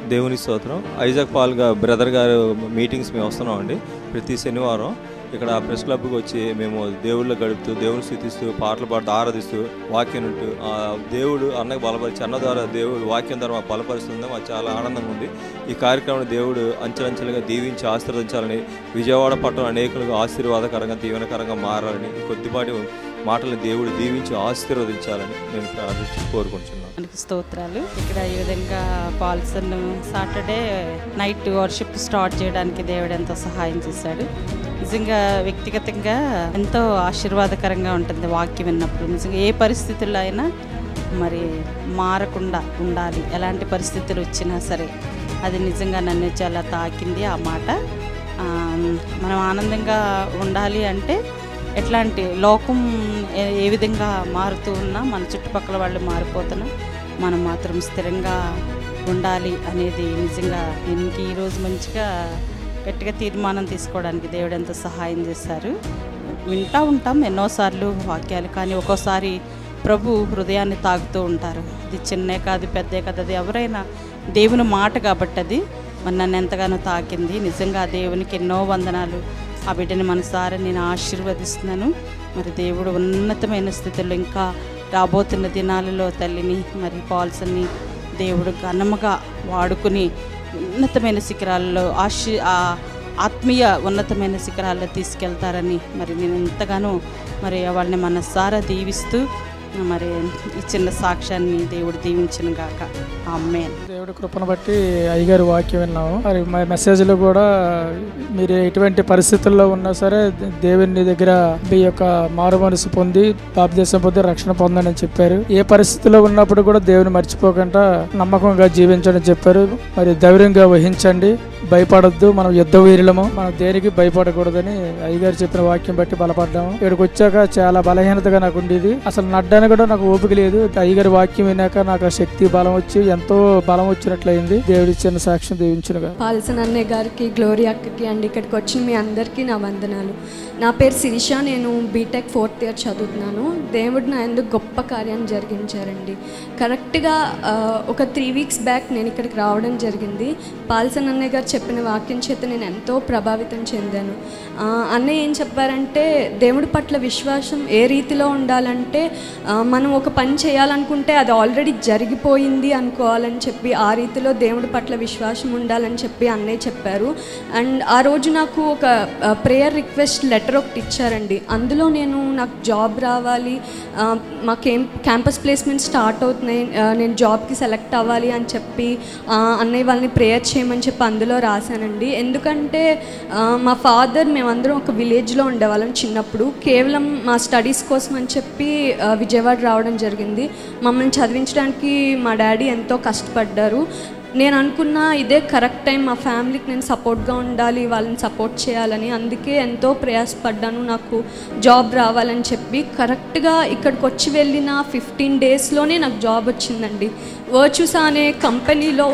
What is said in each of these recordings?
దేవుని స్తోత్రం Isaac Paul గా బ్రదర్ గారు మీటింగ్స్ మేము వస్తున్నాం అండి ప్రతి శనివారం ఇక్కడ ప్రెస్ క్లబ్కి వచ్చి మేము దేవుళ్ళు గడుపుతూ దేవుని స్థుతిస్తూ పాటలు పాడుతూ ఆరాధిస్తూ వాక్యం ఉంటూ ఆ దేవుడు అన్నకు బలపరిచి అన్న ద్వారా దేవుడు వాక్యం ద్వారా మాకు బలపరుస్తుంది మాకు చాలా ఆనందంగా ఉంది ఈ కార్యక్రమాన్ని దేవుడు అంచెలంచెలుగా దీవించి ఆశీర్వదించాలని విజయవాడ పట్టణం అనేకులకు ఆశీర్వాదకరంగా దీవెనకరంగా మారాలని ఈ కొద్దిపాటి మాటలు దేవుడు దీవించి ఆశీర్వదించాలని నేను ప్రార్థించి కోరుకుంటున్నాను మనకి స్తోత్రాలు ఇక్కడ ఈ విధంగా Paulson Saturday night worship start చేయడానికి దేవుడు ఎంతో సహాయం చేశాడు నిజంగా వ్యక్తిగతంగా ఎంతో ఆశీర్వాదకరంగా ఉంటుంది వాక్యం విన్నప్పుడు నిజంగా ఏ పరిస్థితుల్లో అయినా మరి మారకుండా ఉండాలి ఎలాంటి పరిస్థితులు వచ్చినా సరే అది నిజంగా నన్ను చాలా తాకింది ఆ మాట ఆ, మనం ఆనందంగా ఉండాలి అంటే ఎట్లాంటి లోకం ఏ- ఏ విధంగా మారుతూ ఉన్నా మన చుట్టుపక్కల వాళ్ళు మారిపోతున్నా మనం మాత్రం స్థిరంగా ఉండాలి అనేది నిజంగా నేను ఇంక ఈరోజు మంచిగా గట్టిగా తీర్మానం తీసుకోవడానికి దేవుడు ఎంతో సహాయం చేశారు వింటూ ఉంటాం ఎన్నోసార్లు వాక్యాలు కానీ ఒక్కోసారి ప్రభు హృదయాన్ని తాగుతూ ఉంటారు ఇది చిన్నే కాదు పెద్దే కాదు అది ఎవరైనా దేవుని మాట కాబట్టి అది మరి నన్ను ఎంతగానో తాకింది నిజంగా ఆ దేవునికి ఎన్నో వందనాలు ఆ బిడ్డని మనసారా నేను ఆశీర్వదిస్తున్నాను మరి దేవుడు ఉన్నతమైన స్థితిలో ఇంకా రాబోతున్న దినాలలో తల్లిని మరి పాల్సన్ని దేవుడు ఘనముగా వాడుకుని ఉన్నతమైన శిఖరాల్లో ఆశీ ఆ ఆత్మీయ ఉన్నతమైన శిఖరాల్లో తీసుకెళ్తారని మరి నేను ఎంతగానో మరి వాళ్ళని మనసారా దీవిస్తూ మరి ఈ చిన్న సాక్ష్యాన్ని దేవుడు దీవించిన గాక ఆమెన్ దేవుడి కృపను బట్టి అయ్యగారి వాక్యం విన్నాము మరి మా మెసేజ్లో కూడా మీరు ఎటువంటి పరిస్థితుల్లో ఉన్నా సరే దేవుని దగ్గర మీ యొక్క మారు మనసు పొంది బాప్దేశం పొంది రక్షణ పొందని చెప్పారు ఏ పరిస్థితిలో ఉన్నప్పుడు కూడా దేవుని మర్చిపోకుండా నమ్మకంగా జీవించడం చెప్పారు మరి ధైర్యంగా వహించండి భయపడొద్దు మనం యుద్ధ వీరులము మనం దేనికి భయపడకూడదని అయ్యగారు చెప్పిన వాక్యం బట్టి బలపడ్డాము ఇక్కడికి వచ్చాక చాలా బలహీనతగా నాకు ఉండేది అసలు నడ్డానికి కూడా నాకు ఓపిక లేదు అయ్యగారి వాక్యం వినాక నాకు ఆ శక్తి బలం వచ్చి ఎంతో బలం వచ్చినట్లయింది దేవుడి ఇచ్చిన సాక్ష్యం దీవించునుగా పాల్సన్ అన్నయ్య గారికి గ్లోరీ అక్కకి అండ్ ఇక్కడికి వచ్చిన మీ అందరికీ నా వందనాలు నా పేరు శిరీష నేను బీటెక్ ఫోర్త్ ఇయర్ చదువుతున్నాను దేవుడు నా ఎందుకు గొప్ప కార్యాన్ని జరిగించారండి కరెక్ట్గా ఆ, ఒక త్రీ వీక్స్ బ్యాక్ నేను ఇక్కడికి రావడం జరిగింది పాల్సన్ అన్నయ్య గారు చెప్పిన వాక్యం చేత నేను ఎంతో ప్రభావితం చెందాను ఆ, అన్నయ్య ఏం చెప్పారంటే దేవుడి పట్ల విశ్వాసం ఏ రీతిలో ఉండాలంటే ఆ, మనం ఒక పని చేయాలనుకుంటే అది ఆల్రెడీ జరిగిపోయింది అనుకోవాలని చెప్పి ఆ రీతిలో దేవుడి పట్ల విశ్వాసం ఉండాలని చెప్పి అన్నయ్య చెప్పారు అండ్ ఆ రోజు నాకు ఒక ప్రేయర్ రిక్వెస్ట్ లెటర్ ఒకటి ఇచ్చారండి అందులో నేను నాకు జాబ్ రావాలి ఆ, మాకేం క్యాంపస్ ప్లేస్మెంట్ స్టార్ట్ అవుతున్నాయి ఆ, నేను జాబ్కి సెలెక్ట్ అవ్వాలి అని చెప్పి ఆ, అన్నయ్య వాళ్ళని ప్రేయర్ చేయమని చెప్పి అందులో రాశానండి ఎందుకంటే ఆ, మా ఫాదర్ మేమందరం ఒక విలేజ్లో ఉండేవాళ్ళం చిన్నప్పుడు కేవలం మా స్టడీస్ కోసం అని చెప్పి ఆ, విజయవాడ రావడం జరిగింది మమ్మల్ని చదివించడానికి మా డాడీ ఎంతో కష్టపడ్డారు నేను అనుకున్న ఇదే కరెక్ట్ టైం మా ఫ్యామిలీకి నేను సపోర్ట్గా ఉండాలి వాళ్ళని సపోర్ట్ చేయాలని అందుకే ఎంతో ప్రయాసపడ్డాను నాకు జాబ్ రావాలని చెప్పి కరెక్ట్గా ఇక్కడికి వచ్చి వెళ్ళిన ఫిఫ్టీన్ డేస్లోనే నాకు జాబ్ వచ్చిందండి వర్చుసా అనే కంపెనీలో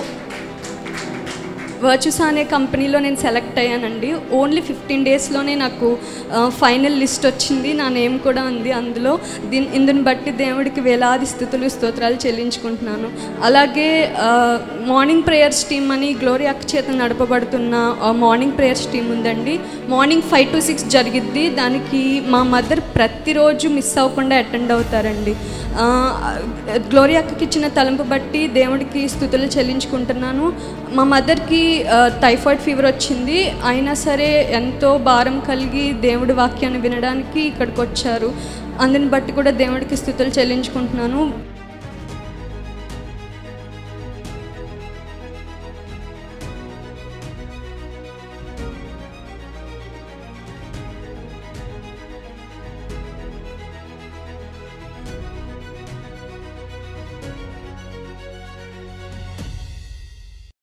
వర్చుస్ అనే కంపెనీలో నేను సెలెక్ట్ అయ్యానండి ఓన్లీ ఫిఫ్టీన్ డేస్లోనే నాకు ఫైనల్ లిస్ట్ వచ్చింది నా నేమ్ కూడా ఉంది అందులో దీని ఇందుని బట్టి దేవుడికి వేలాది స్థుతులు స్తోత్రాలు చెల్లించుకుంటున్నాను అలాగే మార్నింగ్ ప్రేయర్స్ టీమ్ అని గ్లోరీ అక్క చేత నడపబడుతున్న మార్నింగ్ ప్రేయర్స్ టీమ్ ఉందండి మార్నింగ్ ఫైవ్ టు సిక్స్ జరిగిద్ది దానికి మా మదర్ ప్రతిరోజు మిస్ అవ్వకుండా అటెండ్ అవుతారండి ఆ, గ్లోరీ అక్కకి ఇచ్చిన తలంపు బట్టి దేవుడికి స్థుతులు చెల్లించుకుంటున్నాను మా మదర్కి టైఫాయిడ్ ఫీవర్ వచ్చింది అయినా సరే ఎంతో భారం కలిగి దేవుడి వాక్యాన్ని వినడానికి ఇక్కడికి వచ్చారు అందుని బట్టి కూడా దేవుడికి స్థుతులు చెల్లించుకుంటున్నాను